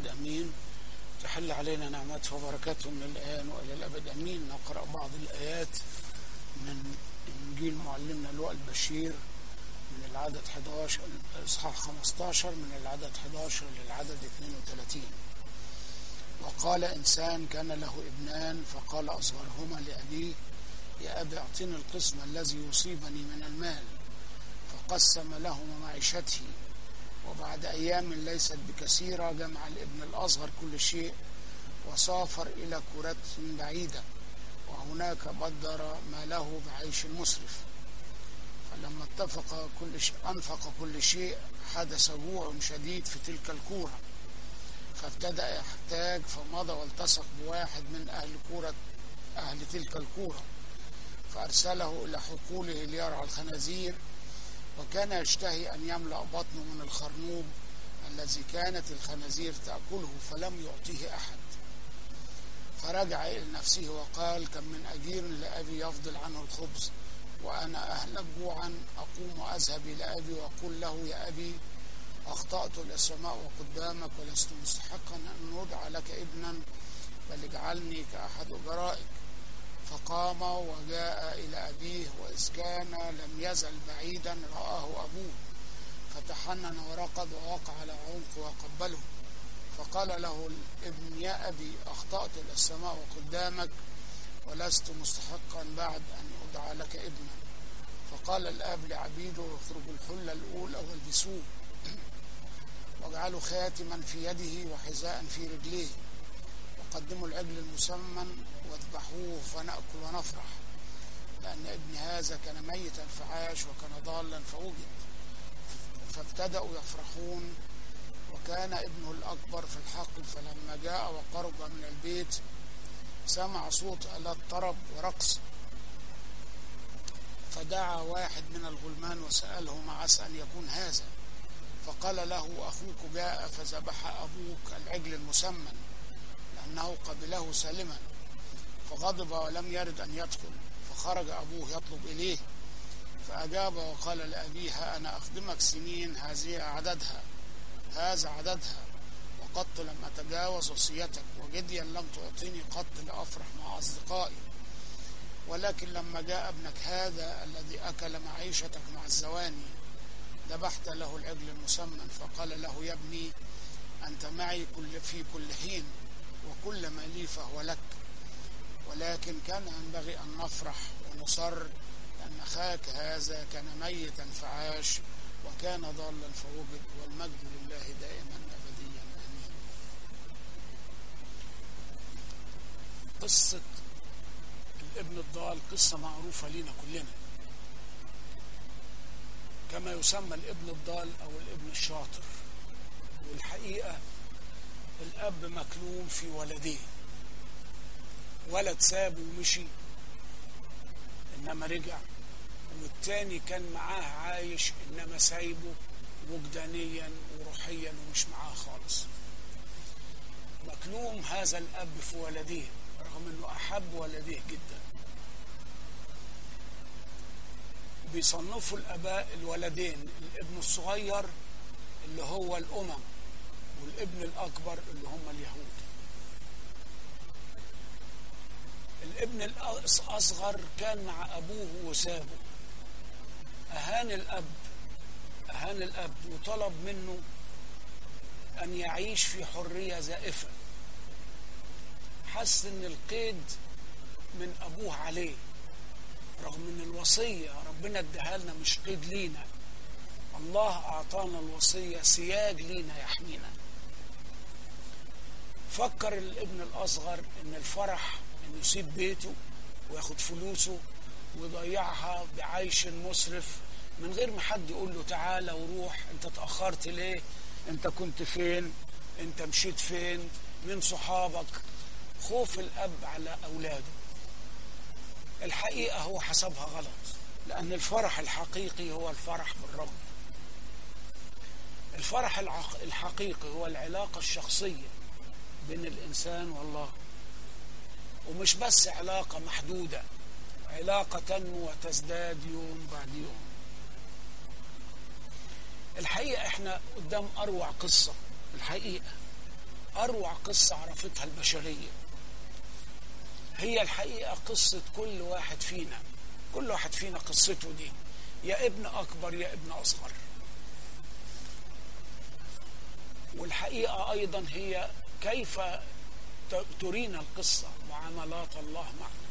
الأبد أمين تحل علينا نعمته وبركاته من الآن وإلى الأبد أمين نقرأ بعض الآيات من إنجيل معلمنا لوقا البشير من العدد 11 إصحاح 15 من العدد 11 للعدد 32 وقال إنسان كان له ابنان فقال أصغرهما لأبيه يا أبي أعطني القسم الذي يصيبني من المال فقسم لهما معيشته وبعد أيام ليست بكثيرة جمع الابن الأصغر كل شيء وسافر إلى كرة بعيدة وهناك بدر ماله بعيش مسرف فلما اتفق كل شيء أنفق كل شيء حدث جوع شديد في تلك الكورة فابتدأ يحتاج فمضى والتصق بواحد من أهل كورة أهل تلك الكورة فأرسله إلى حقوله ليرعى الخنازير وكان يشتهي أن يملأ بطنه من الخرنوب الذي كانت الخنازير تأكله فلم يعطيه أحد فرجع إلى نفسه وقال كم من أجير لأبي يفضل عنه الخبز وأنا أهلك جوعا أقوم وأذهب إلى أبي وأقول له يا أبي أخطأت للسماء وقدامك ولست مستحقا أن أدعى لك ابنا بل اجعلني كأحد أجرائك فقام وجاء إلى أبيه وإذ كان لم يزل بعيدا رآه أبوه فتحنن ورقد ووقع على عنقه وقبله فقال له الابن يا أبي أخطأت إلى السماء وقدامك ولست مستحقا بعد أن أدعى لك ابنا فقال الآب لعبيده اخرجوا الحلة الأولى والبسوه واجعلوا خاتما في يده وحذاء في رجليه وقدموا العجل المسمن واذبحوه فنأكل ونفرح لأن ابن هذا كان ميتا فعاش وكان ضالا فوجد فابتدأوا يفرحون وكان ابنه الأكبر في الحقل فلما جاء وقرب من البيت سمع صوت آلات طرب ورقص فدعا واحد من الغلمان وسأله ما عسى أن يكون هذا فقال له أخوك جاء فذبح أبوك العجل المسمن لأنه قبله سالما فغضب ولم يرد أن يدخل فخرج أبوه يطلب إليه فأجاب وقال لأبيها أنا أخدمك سنين هذه عددها هذا عددها وقدت لم أتجاوز وصيتك وجديا لم تعطيني قط لأفرح مع أصدقائي ولكن لما جاء ابنك هذا الذي أكل معيشتك مع الزواني ذبحت له العجل المسمن فقال له يا ابني أنت معي كل في كل حين وكل ما لي فهو لك ولكن كان ينبغي أن نفرح ونصر لأن أخاك هذا كان ميتا فعاش وكان ضالا فوجد والمجد لله دائما أبديا آمين قصة الابن الضال قصة معروفة لنا كلنا كما يسمى الابن الضال أو الابن الشاطر والحقيقة الأب مكلوم في ولديه ولد سابه ومشي إنما رجع والتاني كان معاه عايش إنما سايبه وجدانيا وروحيا ومش معاه خالص مكلوم هذا الأب في ولديه رغم إنه أحب ولديه جدا بيصنفوا الآباء الولدين الابن الصغير اللي هو الأمم والابن الأكبر اللي هم اليهود الابن الأصغر كان مع أبوه وسابه أهان الأب أهان الأب وطلب منه أن يعيش في حرية زائفة حس إن القيد من أبوه عليه رغم إن الوصية ربنا اداها لنا مش قيد لينا الله أعطانا الوصية سياج لينا يحمينا فكر الابن الأصغر إن الفرح إنه يسيب بيته وياخد فلوسه ويضيعها بعيش مسرف من غير ما حد يقول له تعالى وروح انت اتأخرت ليه انت كنت فين انت مشيت فين من صحابك خوف الأب على أولاده الحقيقة هو حسبها غلط لأن الفرح الحقيقي هو الفرح بالرب الفرح الحقيقي هو العلاقة الشخصية بين الإنسان والله ومش بس علاقة محدودة علاقة تنمو وتزداد يوم بعد يوم الحقيقة احنا قدام أروع قصة الحقيقة أروع قصة عرفتها البشرية هي الحقيقة قصة كل واحد فينا كل واحد فينا قصته دي يا ابن أكبر يا ابن أصغر والحقيقة أيضا هي كيف ترينا القصة معاملات الله معنا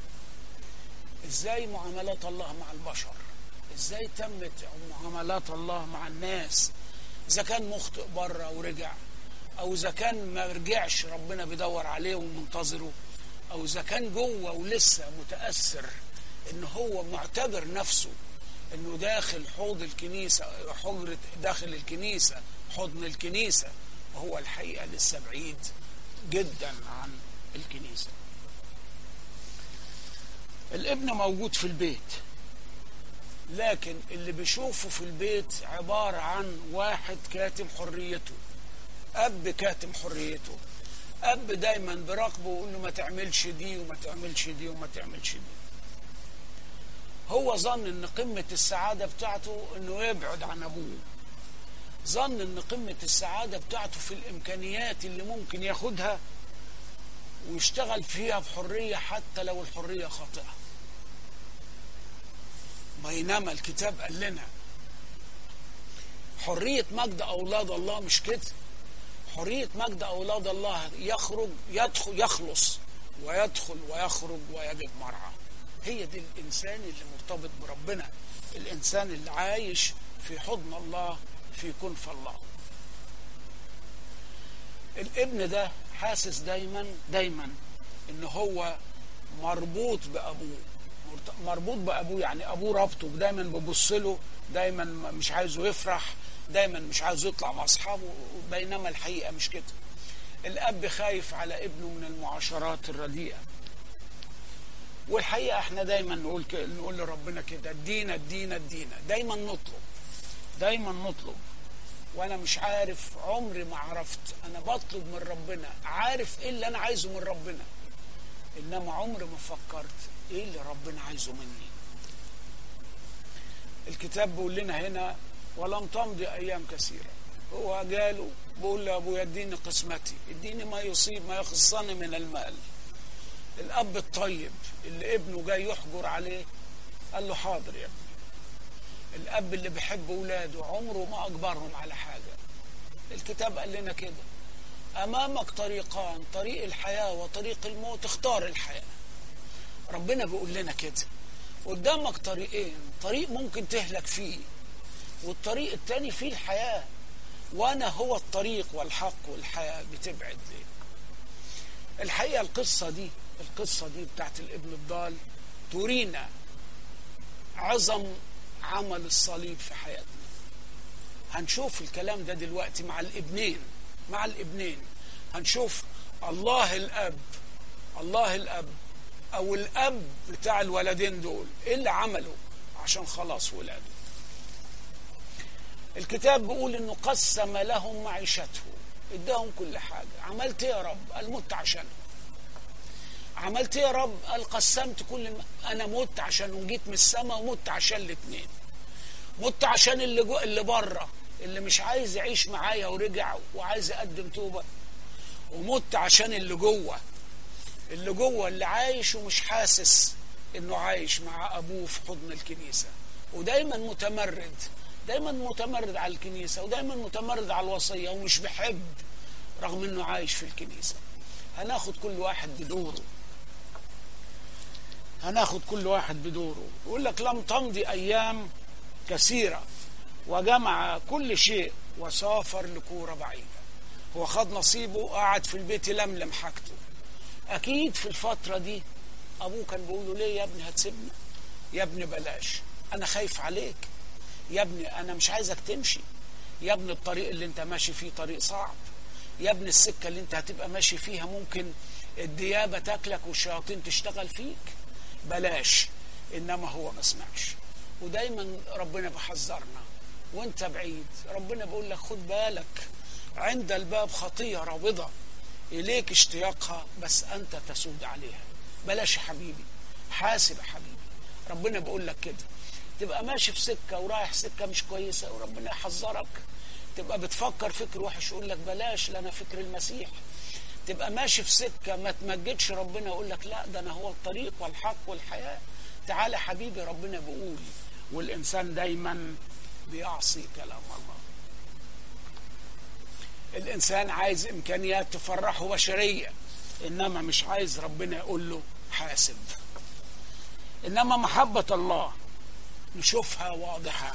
ازاي معاملات الله مع البشر ازاي تمت معاملات الله مع الناس اذا كان مخطئ بره ورجع او اذا كان ما رجعش ربنا بيدور عليه ومنتظره او اذا كان جوه ولسه متاثر ان هو معتبر نفسه انه داخل حوض الكنيسه حجره داخل الكنيسه حضن الكنيسه وهو الحقيقه لسه بعيد جدا عن الكنيسه الابن موجود في البيت لكن اللي بيشوفه في البيت عبارة عن واحد كاتم حريته أب كاتم حريته أب دايما براقبه ويقول له ما تعملش دي وما تعملش دي وما تعملش دي هو ظن ان قمة السعادة بتاعته انه يبعد عن ابوه ظن ان قمة السعادة بتاعته في الامكانيات اللي ممكن ياخدها ويشتغل فيها بحرية حتى لو الحرية خاطئة بينما الكتاب قال لنا حرية مجد أولاد الله مش كده حرية مجد أولاد الله يخرج يدخل يخلص ويدخل ويخرج ويجد مرعى هي دي الإنسان اللي مرتبط بربنا الإنسان اللي عايش في حضن الله في كنف الله الابن ده حاسس دايما دايما ان هو مربوط بابوه مربوط بابوه يعني ابوه رابطه دايما بيبص له دايما مش عايزه يفرح دايما مش عايزه يطلع مع اصحابه بينما الحقيقه مش كده الاب خايف على ابنه من المعاشرات الرديئه والحقيقه احنا دايما نقول ك... نقول لربنا كده ادينا ادينا ادينا دايما نطلب دايما نطلب وانا مش عارف عمري ما عرفت انا بطلب من ربنا عارف ايه اللي انا عايزه من ربنا انما عمري ما فكرت ايه اللي ربنا عايزه مني الكتاب بيقول لنا هنا ولم تمضي ايام كثيره هو قاله بقول له ابويا اديني قسمتي اديني ما يصيب ما يخصني من المال الاب الطيب اللي ابنه جاي يحجر عليه قال له حاضر يا ابني الاب اللي بيحب اولاده عمره ما اجبرهم على حاجه الكتاب قال لنا كده امامك طريقان طريق الحياه وطريق الموت اختار الحياه ربنا بيقول لنا كده قدامك طريقين طريق ممكن تهلك فيه والطريق التاني فيه الحياه وانا هو الطريق والحق والحياه بتبعد ليه الحقيقه القصه دي القصه دي بتاعت الابن الضال ترينا عظم عمل الصليب في حياتنا هنشوف الكلام ده دلوقتي مع الابنين مع الابنين هنشوف الله الاب الله الاب او الاب بتاع الولدين دول ايه اللي عمله عشان خلاص ولاده الكتاب بيقول انه قسم لهم معيشته اداهم كل حاجه عملت ايه يا رب قال مت عشانهم عملت ايه يا رب قال قسمت كل الم... انا مت عشان وجيت من السماء ومت عشان الاثنين مت عشان اللي جو... اللي بره اللي مش عايز يعيش معايا ورجع وعايز يقدم توبه ومت عشان اللي جوه اللي جوه اللي عايش ومش حاسس انه عايش مع ابوه في حضن الكنيسه ودايما متمرد دايما متمرد على الكنيسه ودايما متمرد على الوصيه ومش بحب رغم انه عايش في الكنيسه هناخد كل واحد بدوره هناخد كل واحد بدوره يقول لك لم تمضي ايام كثيره وجمع كل شيء وسافر لكوره بعيده هو خد نصيبه قعد في البيت يلملم حاجته اكيد في الفتره دي ابوه كان بيقول له ليه يا ابني هتسيبنا يا ابني بلاش انا خايف عليك يا ابني انا مش عايزك تمشي يا ابني الطريق اللي انت ماشي فيه طريق صعب يا ابني السكه اللي انت هتبقى ماشي فيها ممكن الديابه تاكلك والشياطين تشتغل فيك بلاش انما هو ما سمعش ودايما ربنا بيحذرنا وانت بعيد ربنا بيقول لك خد بالك عند الباب خطيه رابضه اليك اشتياقها بس انت تسود عليها بلاش يا حبيبي حاسب يا حبيبي ربنا بيقول لك كده تبقى ماشي في سكه ورايح سكه مش كويسه وربنا يحذرك تبقى بتفكر فكر وحش يقول لك بلاش لنا فكر المسيح تبقى ماشي في سكة ما تمجدش ربنا يقول لك لا ده أنا هو الطريق والحق والحياة تعالى حبيبي ربنا بيقول والإنسان دايما بيعصي كلام الله الإنسان عايز إمكانيات تفرحه بشرية إنما مش عايز ربنا يقول له حاسب إنما محبة الله نشوفها واضحة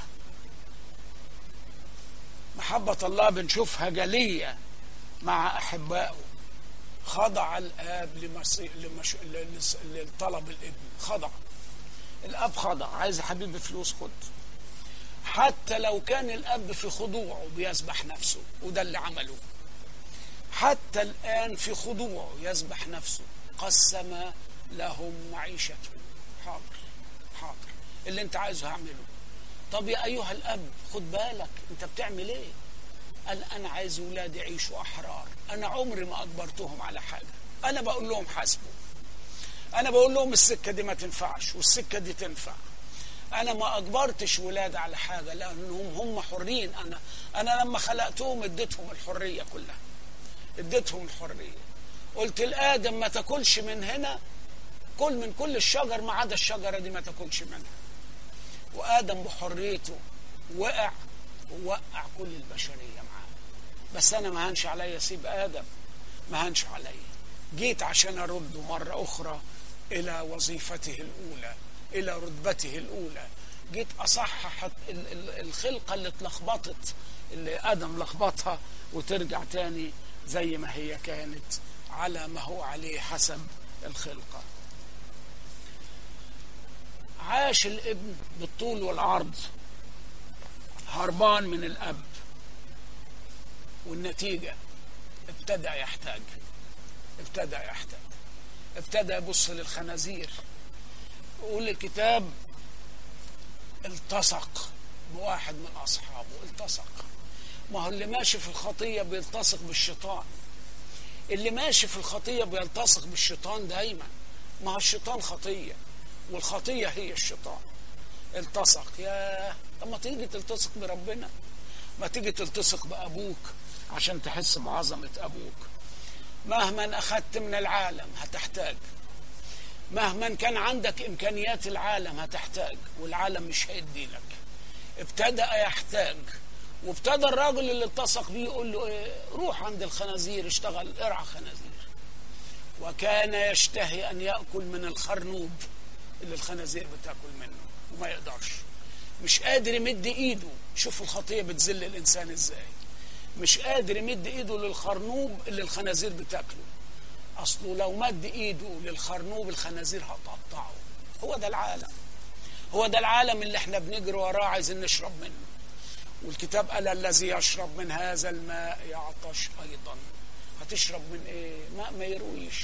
محبة الله بنشوفها جلية مع أحبائه خضع الآب لمصي... لمش... لطلب الابن خضع الأب خضع عايز حبيبي فلوس خد حتى لو كان الأب في خضوعه بيسبح نفسه وده اللي عمله حتى الآن في خضوعه يسبح نفسه قسم لهم معيشتهم حاضر حاضر اللي انت عايزه هعمله طب يا أيها الأب خد بالك انت بتعمل ايه قال أنا عايز ولادي يعيشوا أحرار أنا عمري ما أجبرتهم على حاجة أنا بقول لهم حاسبوا أنا بقول لهم السكة دي ما تنفعش والسكة دي تنفع أنا ما أجبرتش ولادي على حاجة لأنهم هم حرين أنا أنا لما خلقتهم اديتهم الحرية كلها اديتهم الحرية قلت لآدم ما تاكلش من هنا كل من كل الشجر ما عدا الشجرة دي ما تاكلش منها وآدم بحريته وقع ووقع كل البشرية معاه بس أنا ما هنش عليا سيب آدم ما هنش عليا جيت عشان أرده مرة أخرى إلى وظيفته الأولى إلى رتبته الأولى جيت أصحح الخلقة اللي اتلخبطت اللي آدم لخبطها وترجع تاني زي ما هي كانت على ما هو عليه حسب الخلقة عاش الابن بالطول والعرض هربان من الأب والنتيجة ابتدى يحتاج ابتدى يحتاج ابتدى يبص للخنازير يقول الكتاب التصق بواحد من أصحابه التصق ما هو اللي ماشي في الخطية بيلتصق بالشيطان اللي ماشي في الخطية بيلتصق بالشيطان دايما ما هو الشيطان خطية والخطية هي الشيطان التصق يا طب ما تيجي تلتصق بربنا ما تيجي تلتصق بأبوك عشان تحس بعظمة أبوك مهما أخذت من العالم هتحتاج مهما كان عندك إمكانيات العالم هتحتاج والعالم مش هيدي لك ابتدأ يحتاج وابتدى الراجل اللي التصق بيه يقول له ايه روح عند الخنازير اشتغل ارعى خنازير وكان يشتهي ان ياكل من الخرنوب اللي الخنازير بتاكل منه وما يقدرش مش قادر يمد ايده شوف الخطيه بتذل الانسان ازاي مش قادر يمد ايده للخرنوب اللي الخنازير بتاكله اصله لو مد ايده للخرنوب الخنازير هتقطعه هو ده العالم هو ده العالم اللي احنا بنجري وراه عايزين نشرب منه والكتاب قال الذي يشرب من هذا الماء يعطش ايضا هتشرب من ايه ماء ما يرويش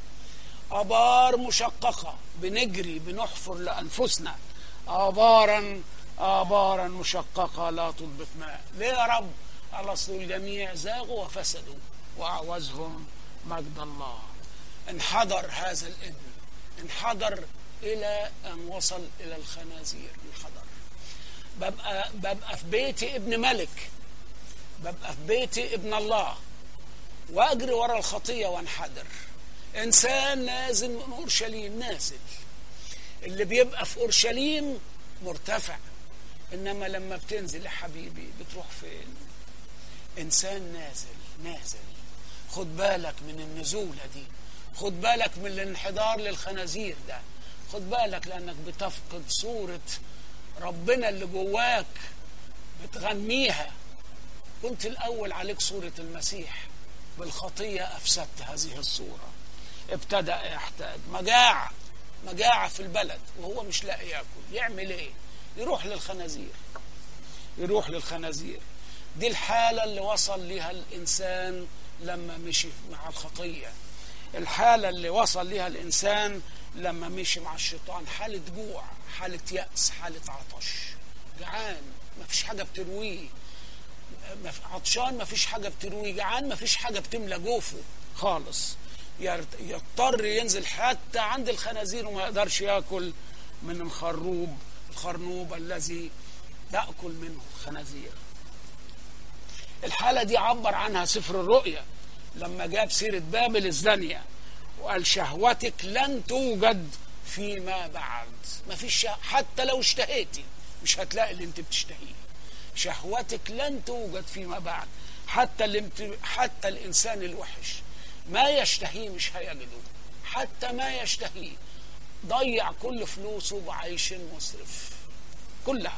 ابار مشققه بنجري بنحفر لانفسنا ابارا ابارا مشققه لا تضبط ماء ليه يا رب على اصل الجميع زاغوا وفسدوا واعوزهم مجد الله انحدر هذا الابن انحدر الى ان وصل الى الخنازير انحدر ببقى ببقى في بيتي ابن ملك ببقى في بيتي ابن الله واجري ورا الخطيه وانحدر انسان نازل من اورشليم نازل اللي بيبقى في اورشليم مرتفع انما لما بتنزل يا حبيبي بتروح فين انسان نازل نازل خد بالك من النزوله دي خد بالك من الانحدار للخنازير ده خد بالك لانك بتفقد صوره ربنا اللي جواك بتغنيها كنت الأول عليك صورة المسيح بالخطية أفسدت هذه الصورة ابتدأ يحتاج مجاعة مجاعة في البلد وهو مش لاقي ياكل يعمل ايه يروح للخنازير يروح للخنازير دي الحالة اللي وصل لها الإنسان لما مشي مع الخطية الحالة اللي وصل لها الإنسان لما مشي مع الشيطان حالة جوع حالة يأس حالة عطش جعان ما فيش حاجة بترويه عطشان ما فيش حاجة بترويه جعان ما فيش حاجة بتملى جوفه خالص يضطر ينزل حتى عند الخنازير وما يقدرش ياكل من الخروب الخرنوب الذي تأكل منه الخنازير الحالة دي عبر عنها سفر الرؤيا لما جاب سيرة بابل الزانية وقال شهوتك لن توجد فيما بعد ما فيش حتى لو اشتهيتي مش هتلاقي اللي انت بتشتهيه شهوتك لن توجد فيما بعد حتى اللي حتى الانسان الوحش ما يشتهيه مش هيجده حتى ما يشتهيه ضيع كل فلوسه بعيش مسرف كلها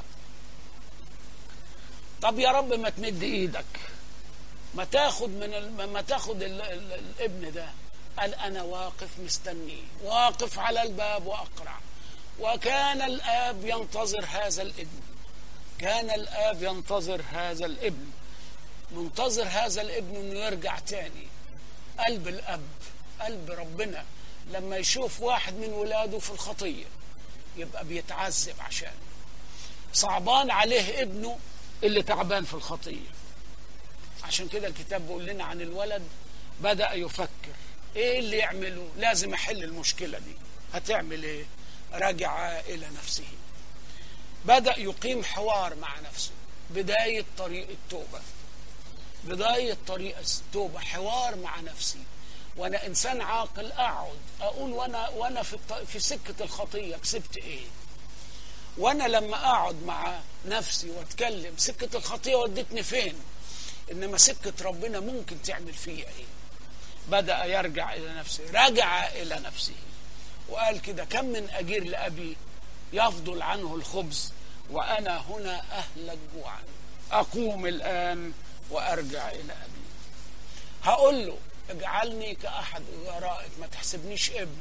طب يا رب ما تمد ايدك ما تاخد من ال... ما تاخد ال... ال... الابن ده قال انا واقف مستنيه واقف على الباب واقرع وكان الاب ينتظر هذا الابن كان الاب ينتظر هذا الابن منتظر هذا الابن انه يرجع تاني قلب الاب قلب ربنا لما يشوف واحد من ولاده في الخطيه يبقى بيتعذب عشانه صعبان عليه ابنه اللي تعبان في الخطيه عشان كده الكتاب بيقول لنا عن الولد بدا يفكر ايه اللي يعمله لازم احل المشكله دي هتعمل ايه رجع الى نفسه بدا يقيم حوار مع نفسه بدايه طريق التوبه بدايه طريق التوبه حوار مع نفسي وانا انسان عاقل اقعد اقول وانا وانا في في سكه الخطيه كسبت ايه وانا لما اقعد مع نفسي واتكلم سكه الخطيه ودتني فين انما سكه ربنا ممكن تعمل فيا ايه بدا يرجع الى نفسه رجع الى نفسه وقال كده كم من اجير لابي يفضل عنه الخبز وانا هنا اهلك جوعا اقوم الان وارجع الى ابي هقول له اجعلني كاحد ورائك ما تحسبنيش ابن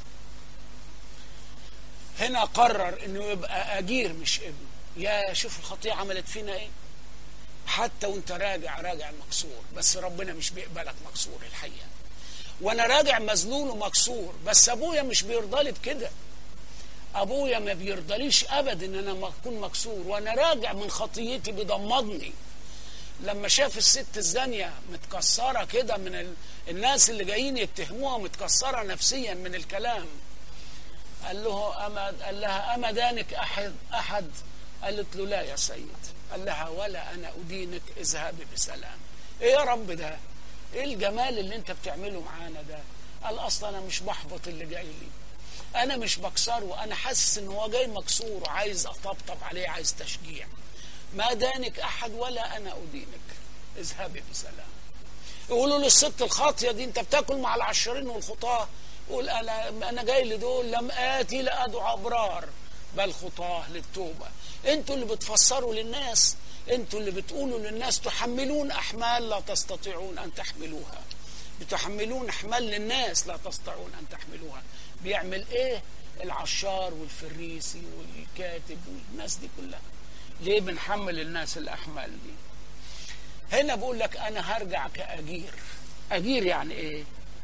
هنا قرر انه يبقى اجير مش ابن يا شوف الخطيه عملت فينا ايه حتى وانت راجع راجع مكسور بس ربنا مش بيقبلك مكسور الحقيقه وانا راجع مذلول ومكسور بس ابويا مش بيرضى لي بكده ابويا ما بيرضليش ابدا ان انا اكون مكسور وانا راجع من خطيتي بيضمضني لما شاف الست الزانية متكسرة كده من ال... الناس اللي جايين يتهموها متكسرة نفسيا من الكلام قال له أما قال لها أما دانك أحد أحد قالت له لا يا سيد قال لها ولا أنا أدينك اذهبي بسلام إيه يا رب ده إيه الجمال اللي أنت بتعمله معانا ده قال أصلا أنا مش بحبط اللي جاي لي أنا مش بكسره وأنا حاسس إن هو جاي مكسور وعايز أطبطب عليه عايز تشجيع ما دانك أحد ولا أنا أدينك اذهبي بسلام يقولوا للست الخاطية دي أنت بتاكل مع العشرين والخطاة يقول أنا أنا جاي لدول لم آتي لأدعو أبرار بل خطاه للتوبة أنتوا اللي بتفسروا للناس أنتوا اللي بتقولوا للناس تحملون أحمال لا تستطيعون أن تحملوها بتحملون أحمال للناس لا تستطيعون أن تحملوها بيعمل إيه العشار والفريسي والكاتب والناس دي كلها ليه بنحمل الناس الأحمال دي هنا بقول لك أنا هرجع كأجير أجير يعني إيه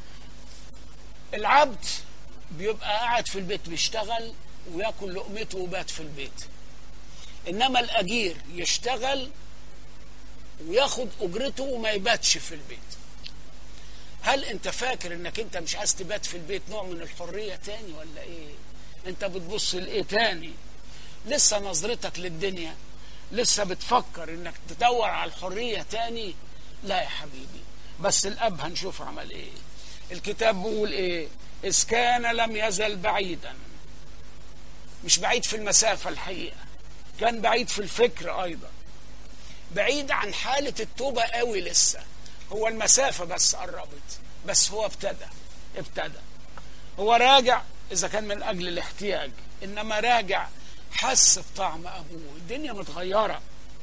العبد بيبقى قاعد في البيت بيشتغل وياكل لقمته وبات في البيت انما الاجير يشتغل وياخد اجرته وما يباتش في البيت هل انت فاكر انك انت مش عايز تبات في البيت نوع من الحريه تاني ولا ايه انت بتبص لايه تاني لسه نظرتك للدنيا لسه بتفكر انك تدور على الحريه تاني لا يا حبيبي بس الاب هنشوف عمل ايه الكتاب بيقول ايه اذ كان لم يزل بعيدا مش بعيد في المسافه الحقيقه كان بعيد في الفكر ايضا بعيد عن حاله التوبه قوي لسه هو المسافه بس قربت بس هو ابتدى ابتدى هو راجع اذا كان من اجل الاحتياج انما راجع حس بطعم ابوه الدنيا متغيره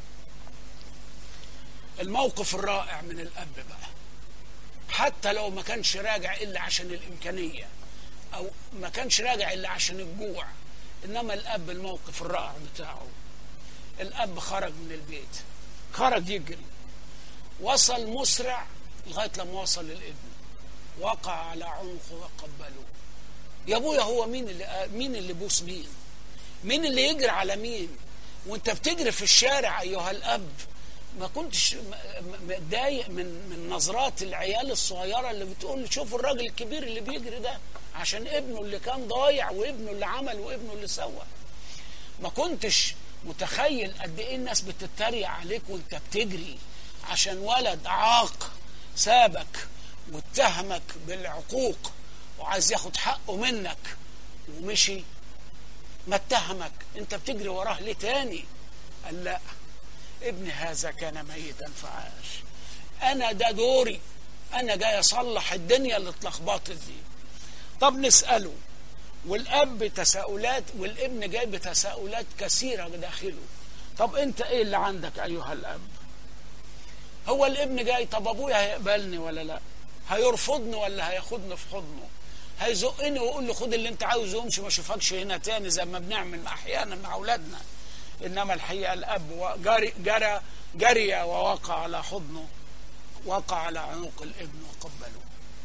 الموقف الرائع من الاب بقى حتى لو ما كانش راجع الا عشان الامكانيه او ما كانش راجع الا عشان الجوع انما الاب الموقف الرائع بتاعه الاب خرج من البيت خرج يجري وصل مسرع لغايه لما وصل للابن وقع على عنقه وقبله يا ابويا هو مين اللي مين اللي بوس مين مين اللي يجري على مين وانت بتجري في الشارع ايها الاب ما كنتش متضايق من من نظرات العيال الصغيره اللي بتقول شوفوا الراجل الكبير اللي بيجري ده عشان ابنه اللي كان ضايع وابنه اللي عمل وابنه اللي سوى ما كنتش متخيل قد ايه الناس بتتريق عليك وانت بتجري عشان ولد عاق سابك واتهمك بالعقوق وعايز ياخد حقه منك ومشي ما اتهمك انت بتجري وراه ليه تاني قال لا ابن هذا كان ميتا فعاش انا ده دوري انا جاي اصلح الدنيا اللي اتلخبطت دي طب نساله والاب بتساؤلات والابن جاي بتساؤلات كثيره داخله طب انت ايه اللي عندك ايها الاب هو الابن جاي طب ابويا هيقبلني ولا لا هيرفضني ولا هياخدني في حضنه هيزقني ويقول لي خد اللي انت عاوزه وامشي ما اشوفكش هنا تاني زي ما بنعمل احيانا مع اولادنا انما الحقيقه الاب جري جرى جري ووقع على حضنه وقع على عنق الابن وقبله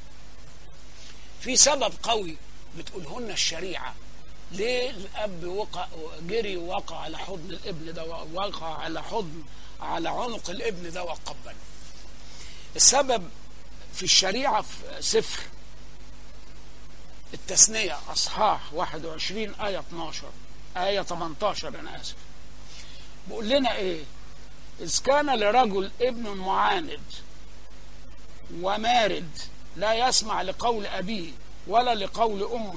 في سبب قوي بتقولهن الشريعه ليه الاب وقع جري ووقع على حضن الابن ده وقع على حضن على عنق الابن ده وقبله السبب في الشريعه في سفر التثنية أصحاح 21 آية 12 آية 18 أنا آسف بيقول لنا إيه إذ كان لرجل ابن معاند ومارد لا يسمع لقول أبيه ولا لقول أمه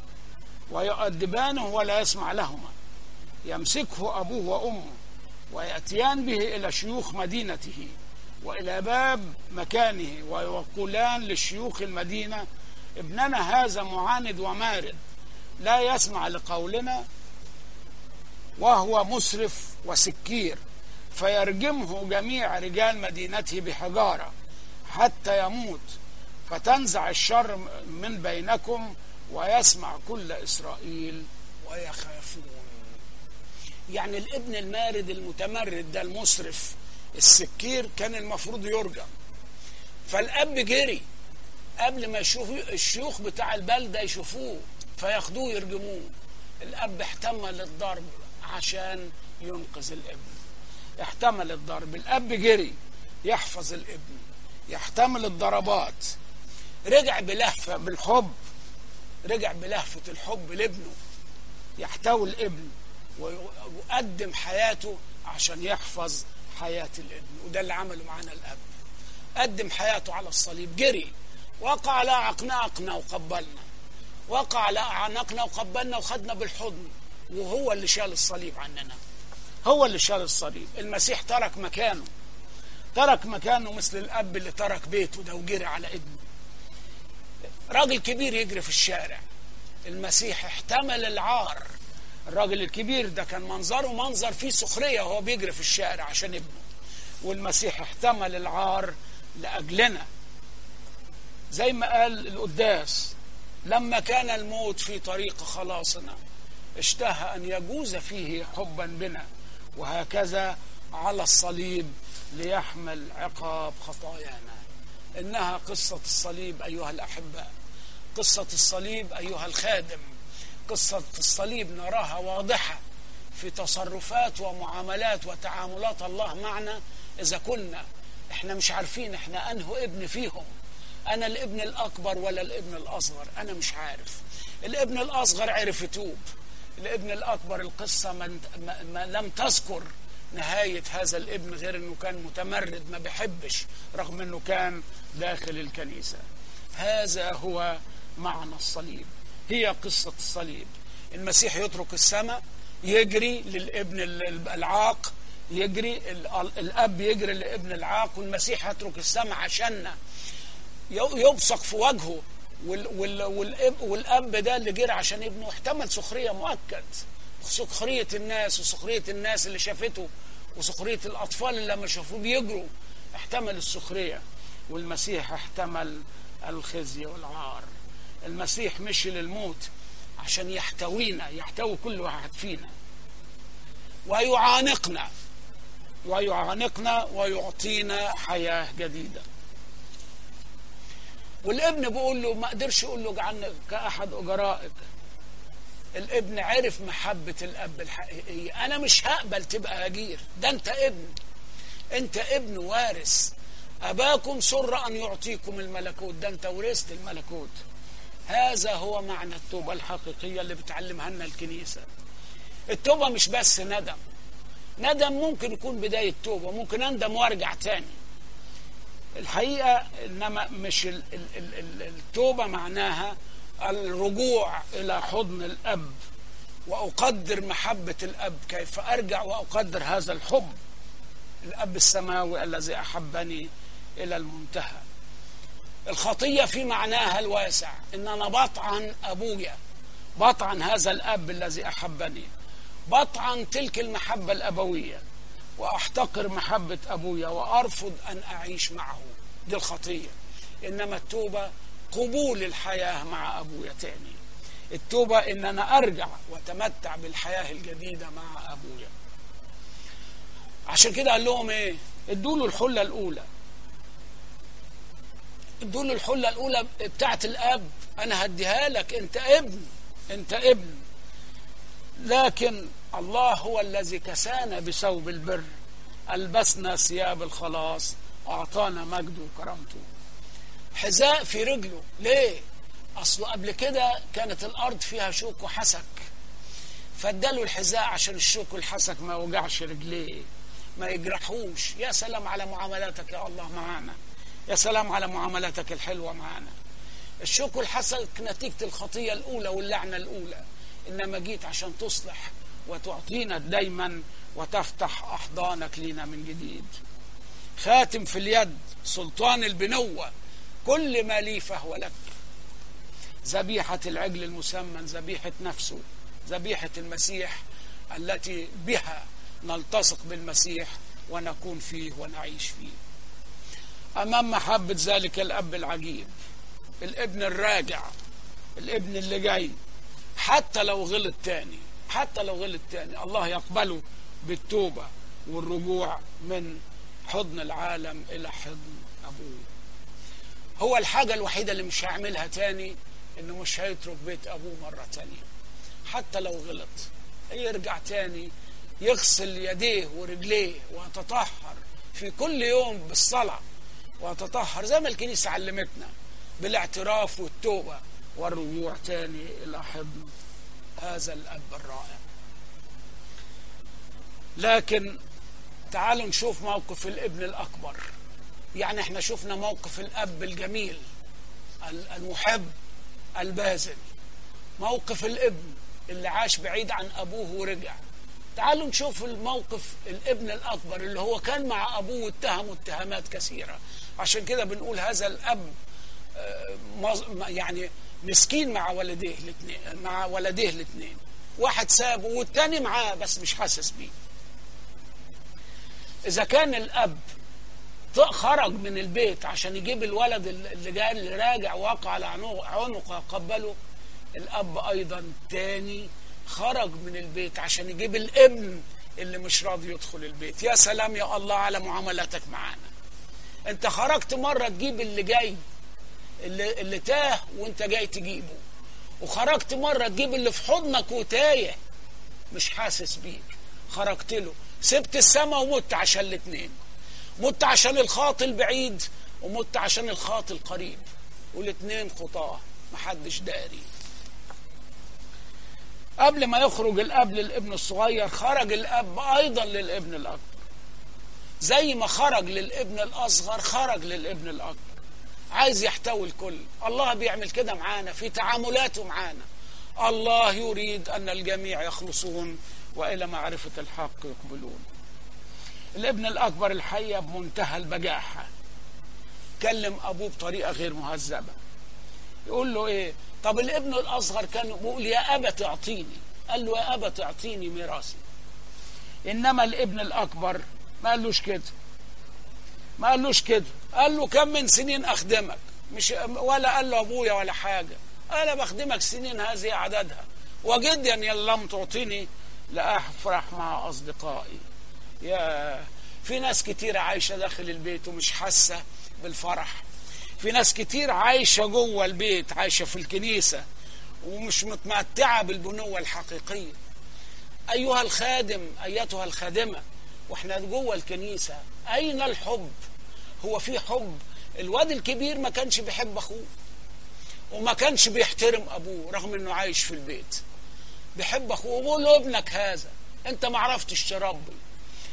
ويؤدبانه ولا يسمع لهما يمسكه أبوه وأمه ويأتيان به إلى شيوخ مدينته وإلى باب مكانه ويقولان للشيوخ المدينة ابننا هذا معاند ومارد لا يسمع لقولنا وهو مسرف وسكير فيرجمه جميع رجال مدينته بحجارة حتى يموت فتنزع الشر من بينكم ويسمع كل إسرائيل ويخافون يعني الابن المارد المتمرد ده المسرف السكير كان المفروض يرجم فالأب جري قبل ما يشوفوا الشيوخ بتاع البلدة يشوفوه فياخدوه يرجموه الأب احتمل الضرب عشان ينقذ الابن احتمل الضرب الأب جري يحفظ الابن يحتمل الضربات رجع بلهفة بالحب رجع بلهفة الحب لابنه يحتوي الابن ويقدم حياته عشان يحفظ حياة الابن وده اللي عمله معانا الأب قدم حياته على الصليب جري وقع على أعناقنا وقبلنا وقع على أعناقنا وقبلنا وخدنا بالحضن وهو اللي شال الصليب عننا هو اللي شال الصليب المسيح ترك مكانه ترك مكانه مثل الأب اللي ترك بيته ده وجري على ابنه راجل كبير يجري في الشارع المسيح احتمل العار الراجل الكبير ده كان منظره منظر فيه سخرية وهو بيجري في الشارع عشان ابنه والمسيح احتمل العار لأجلنا زي ما قال القداس لما كان الموت في طريق خلاصنا اشتهى أن يجوز فيه حبا بنا وهكذا على الصليب ليحمل عقاب خطايانا إنها قصة الصليب أيها الأحباء قصة الصليب أيها الخادم قصة الصليب نراها واضحة في تصرفات ومعاملات وتعاملات الله معنا إذا كنا احنا مش عارفين احنا أنه ابن فيهم أنا الابن الأكبر ولا الابن الأصغر أنا مش عارف الابن الأصغر عرف يتوب الابن الأكبر القصة من ما ما لم تذكر نهاية هذا الابن غير أنه كان متمرد ما بيحبش رغم أنه كان داخل الكنيسة هذا هو معنى الصليب هي قصة الصليب المسيح يترك السماء يجري للابن العاق يجري الأب يجري للابن العاق والمسيح يترك السماء عشاننا يبصق في وجهه وال وال والاب, والأب ده اللي جري عشان ابنه احتمل سخرية مؤكد سخرية الناس وسخرية الناس اللي شافته وسخرية الأطفال اللي لما شافوه بيجروا احتمل السخرية والمسيح احتمل الخزي والعار المسيح مشي للموت عشان يحتوينا يحتوي كل واحد فينا ويعانقنا ويعانقنا ويعطينا حياة جديدة والابن بيقول له ما قدرش يقول له اجعلني كأحد أجرائك الابن عرف محبة الأب الحقيقية أنا مش هقبل تبقى أجير ده أنت ابن أنت ابن وارث أباكم سر أن يعطيكم الملكوت ده أنت ورثت الملكوت هذا هو معنى التوبة الحقيقية اللي بتعلمها لنا الكنيسة التوبة مش بس ندم ندم ممكن يكون بداية توبة ممكن أندم وارجع تاني الحقيقة إنما مش ال- ال- ال- ال- التوبة معناها الرجوع إلى حضن الأب وأقدر محبة الأب كيف أرجع وأقدر هذا الحب الأب السماوي الذي أحبني إلى المنتهى الخطية في معناها الواسع إن أنا بطعن أبويا بطعن هذا الأب الذي أحبني بطعن تلك المحبة الأبوية وأحتقر محبة أبويا وأرفض أن أعيش معه دي الخطية إنما التوبة قبول الحياة مع أبويا تاني التوبة إن أنا أرجع وأتمتع بالحياة الجديدة مع أبويا عشان كده قال لهم إيه ادوا له الحلة الأولى ادوا له الحلة الأولى بتاعت الأب أنا هديها لك أنت ابن أنت ابن لكن الله هو الذي كسانا بثوب البر ألبسنا ثياب الخلاص وأعطانا مجده وكرامته حذاء في رجله ليه أصله قبل كده كانت الأرض فيها شوك وحسك فاداله الحذاء عشان الشوك والحسك ما يوجعش رجليه ما يجرحوش يا سلام على معاملاتك يا الله معانا يا سلام على معاملاتك الحلوة معانا الشوك والحسك نتيجة الخطية الأولى واللعنة الأولى إنما جيت عشان تصلح وتعطينا دايما وتفتح أحضانك لينا من جديد خاتم في اليد سلطان البنوة كل ما لي فهو لك ذبيحة العجل المسمن ذبيحة نفسه ذبيحة المسيح التي بها نلتصق بالمسيح ونكون فيه ونعيش فيه أمام محبة ذلك الأب العجيب الابن الراجع الابن اللي جاي حتى لو غلط تاني حتى لو غلط تاني الله يقبله بالتوبة والرجوع من حضن العالم إلى حضن أبوه هو الحاجة الوحيدة اللي مش هيعملها تاني إنه مش هيترك بيت أبوه مرة تانية حتى لو غلط يرجع تاني يغسل يديه ورجليه ويتطهر في كل يوم بالصلاة ويتطهر زي ما الكنيسة علمتنا بالاعتراف والتوبة والرجوع تاني إلى حضن هذا الأب الرائع لكن تعالوا نشوف موقف الابن الأكبر يعني احنا شفنا موقف الأب الجميل المحب الباذل موقف الابن اللي عاش بعيد عن أبوه ورجع تعالوا نشوف الموقف الابن الأكبر اللي هو كان مع أبوه واتهمه اتهامات كثيرة عشان كده بنقول هذا الأب يعني مسكين مع والديه الاثنين مع ولديه الاثنين واحد سابه والتاني معاه بس مش حاسس بيه اذا كان الاب خرج من البيت عشان يجيب الولد اللي جاي اللي راجع واقع على عنقه قبله الاب ايضا تاني خرج من البيت عشان يجيب الابن اللي مش راضي يدخل البيت يا سلام يا الله على معاملتك معانا انت خرجت مره تجيب اللي جاي اللي, اللي تاه وانت جاي تجيبه وخرجت مرة تجيب اللي في حضنك وتايه مش حاسس بيك خرجت له سبت السماء ومت عشان الاتنين مت عشان الخاطي البعيد ومت عشان الخاطي القريب والاتنين خطاه محدش داري قبل ما يخرج الاب للابن الصغير خرج الاب ايضا للابن الاكبر زي ما خرج للابن الاصغر خرج للابن الاكبر عايز يحتوي الكل الله بيعمل كده معانا في تعاملاته معانا الله يريد أن الجميع يخلصون وإلى معرفة الحق يقبلون الابن الأكبر الحقيقة بمنتهى البجاحة كلم أبوه بطريقة غير مهذبة يقول له إيه طب الابن الأصغر كان بيقول يا أبا تعطيني قال له يا أبا تعطيني ميراثي إنما الابن الأكبر ما قالوش كده ما قالوش كده قال له كم من سنين اخدمك مش ولا قال له ابويا ولا حاجه انا بخدمك سنين هذه عددها وجدا ان لم تعطيني لافرح مع اصدقائي يا في ناس كتير عايشه داخل البيت ومش حاسه بالفرح في ناس كتير عايشه جوه البيت عايشه في الكنيسه ومش متمتعه بالبنوه الحقيقيه ايها الخادم ايتها الخادمه واحنا جوه الكنيسه اين الحب هو في حب الواد الكبير ما كانش بيحب اخوه وما كانش بيحترم ابوه رغم انه عايش في البيت بيحب اخوه وبيقول له ابنك هذا انت ما عرفتش تربي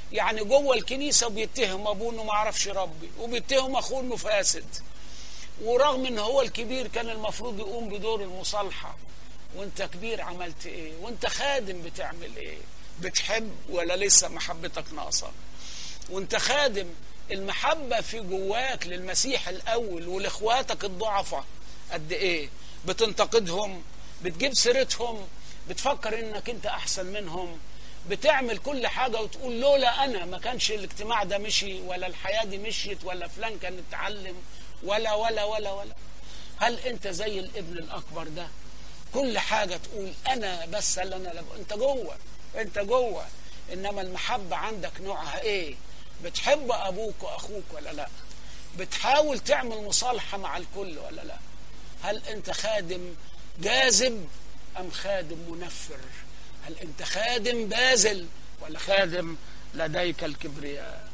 يعني جوه الكنيسة وبيتهم أبوه إنه ما عرفش يربي وبيتهم أخوه إنه فاسد ورغم إن هو الكبير كان المفروض يقوم بدور المصالحة وانت كبير عملت ايه وانت خادم بتعمل ايه بتحب ولا لسه محبتك ناقصه وانت خادم المحبة في جواك للمسيح الأول ولإخواتك الضعفاء قد إيه بتنتقدهم بتجيب سيرتهم بتفكر إنك أنت أحسن منهم بتعمل كل حاجة وتقول لولا أنا ما كانش الاجتماع ده مشي ولا الحياة دي مشيت ولا فلان كان اتعلم ولا ولا ولا ولا هل أنت زي الابن الأكبر ده كل حاجة تقول أنا بس اللي أنا لب... أنت جوه أنت جوه إنما المحبة عندك نوعها إيه بتحب أبوك وأخوك ولا لا بتحاول تعمل مصالحة مع الكل ولا لا هل أنت خادم جاذب أم خادم منفر هل أنت خادم باذل ولا خادم لديك الكبرياء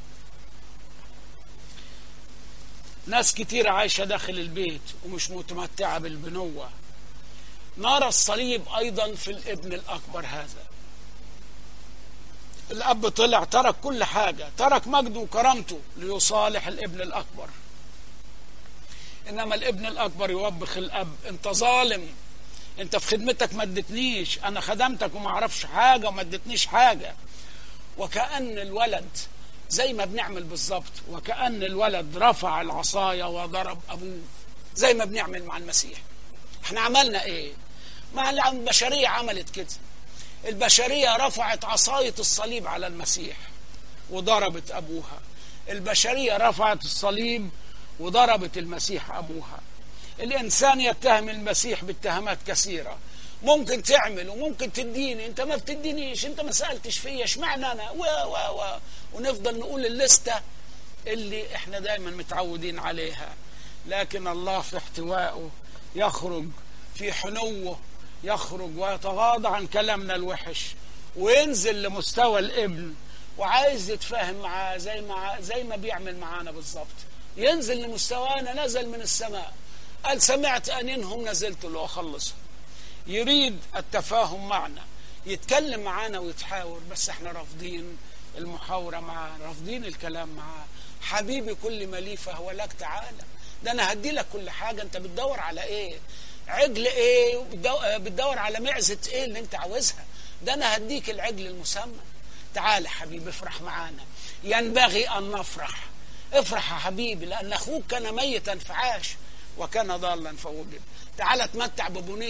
ناس كتير عايشة داخل البيت ومش متمتعة بالبنوة نرى الصليب أيضا في الابن الأكبر هذا الأب طلع ترك كل حاجة ترك مجده وكرامته ليصالح الابن الأكبر إنما الابن الأكبر يوبخ الأب أنت ظالم أنت في خدمتك ما ادتنيش أنا خدمتك وما أعرفش حاجة وما ادتنيش حاجة وكأن الولد زي ما بنعمل بالظبط وكأن الولد رفع العصاية وضرب أبوه زي ما بنعمل مع المسيح احنا عملنا ايه مع البشرية عملت كده البشرية رفعت عصاية الصليب على المسيح وضربت أبوها البشرية رفعت الصليب وضربت المسيح أبوها الإنسان يتهم المسيح باتهامات كثيرة ممكن تعمل وممكن تديني انت ما بتدينيش انت ما سألتش فيا اشمعنى انا و و و ونفضل نقول الليستة اللي احنا دايما متعودين عليها لكن الله في احتوائه يخرج في حنوه يخرج ويتغاضى عن كلامنا الوحش وينزل لمستوى الابن وعايز يتفاهم معاه زي ما زي ما بيعمل معانا بالظبط ينزل لمستوانا نزل من السماء قال سمعت أنينهم نزلت له أخلصهم يريد التفاهم معنا يتكلم معانا ويتحاور بس احنا رافضين المحاورة معاه رافضين الكلام معاه حبيبي كل ما لي فهو لك تعالى ده انا هدي لك كل حاجة انت بتدور على ايه عجل ايه بتدور على معزة ايه اللي انت عاوزها ده انا هديك العجل المسمى تعال حبيبي افرح معانا ينبغي ان نفرح افرح يا حبيبي لان اخوك كان ميتا فعاش وكان ضالا فوجد تعال اتمتع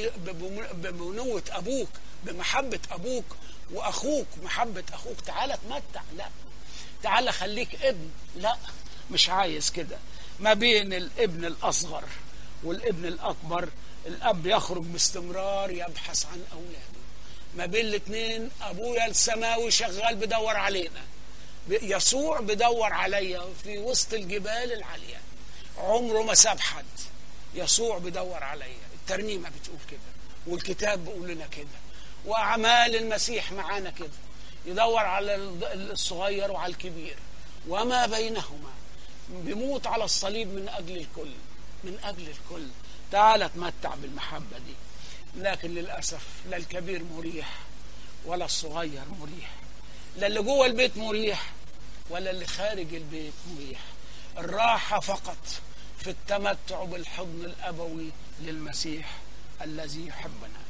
ببنوة ابوك بمحبة ابوك واخوك محبة اخوك تعال اتمتع لا تعال خليك ابن لا مش عايز كده ما بين الابن الاصغر والابن الاكبر الاب يخرج باستمرار يبحث عن اولاده ما بين الاثنين ابويا السماوي شغال بدور علينا يسوع بدور عليا في وسط الجبال العاليه عمره ما ساب حد يسوع بدور عليا الترنيمه بتقول كده والكتاب بيقول لنا كده واعمال المسيح معانا كده يدور على الصغير وعلى الكبير وما بينهما بيموت على الصليب من اجل الكل من اجل الكل تعال اتمتع بالمحبه دي لكن للاسف لا الكبير مريح ولا الصغير مريح لا اللي جوه البيت مريح ولا اللي خارج البيت مريح الراحه فقط في التمتع بالحضن الابوي للمسيح الذي يحبنا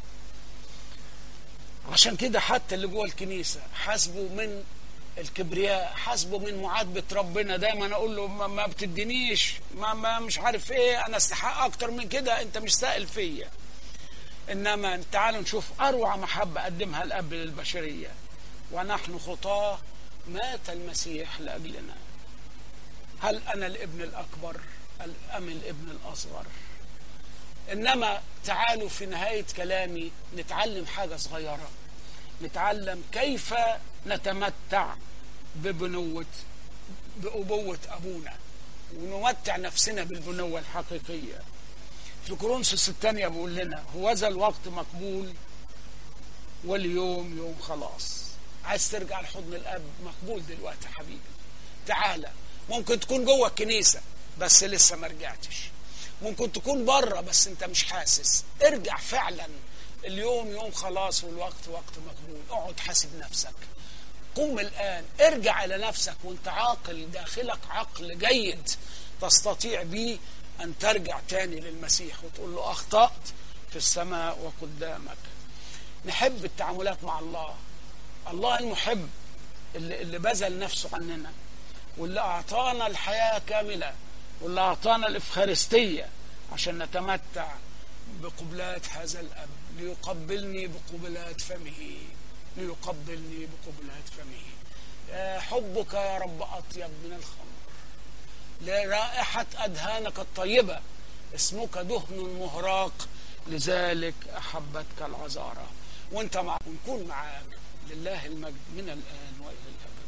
عشان كده حتى اللي جوه الكنيسه حاسبه من الكبرياء حاسبه من معاتبه ربنا دايما اقول له ما, ما بتدينيش ما, ما مش عارف ايه انا استحق اكتر من كده انت مش سائل فيا انما تعالوا نشوف اروع محبه قدمها الاب للبشريه ونحن خطاه مات المسيح لاجلنا هل انا الابن الاكبر ام الابن الاصغر انما تعالوا في نهايه كلامي نتعلم حاجه صغيره نتعلم كيف نتمتع ببنوة بأبوة أبونا ونمتع نفسنا بالبنوة الحقيقية في كورنثوس الثانية بيقول لنا هوذا الوقت مقبول واليوم يوم خلاص عايز ترجع لحضن الأب مقبول دلوقتي يا حبيبي تعالى ممكن تكون جوه الكنيسة بس لسه ما رجعتش ممكن تكون بره بس انت مش حاسس ارجع فعلا اليوم يوم خلاص والوقت وقت مقبول اقعد حاسب نفسك قم الآن ارجع إلى نفسك وانت عاقل داخلك عقل جيد تستطيع به أن ترجع تاني للمسيح وتقول له أخطأت في السماء وقدامك نحب التعاملات مع الله الله المحب اللي, اللي بذل نفسه عننا واللي أعطانا الحياة كاملة واللي أعطانا الإفخارستية عشان نتمتع بقبلات هذا الأب ليقبلني بقبلات فمه ليقبلني بقبلات فمه حبك يا رب أطيب من الخمر لرائحة أدهانك الطيبة اسمك دهن مهراق لذلك أحبتك العذارى وانت مع ونكون معاك لله المجد من الآن وإلى الأبد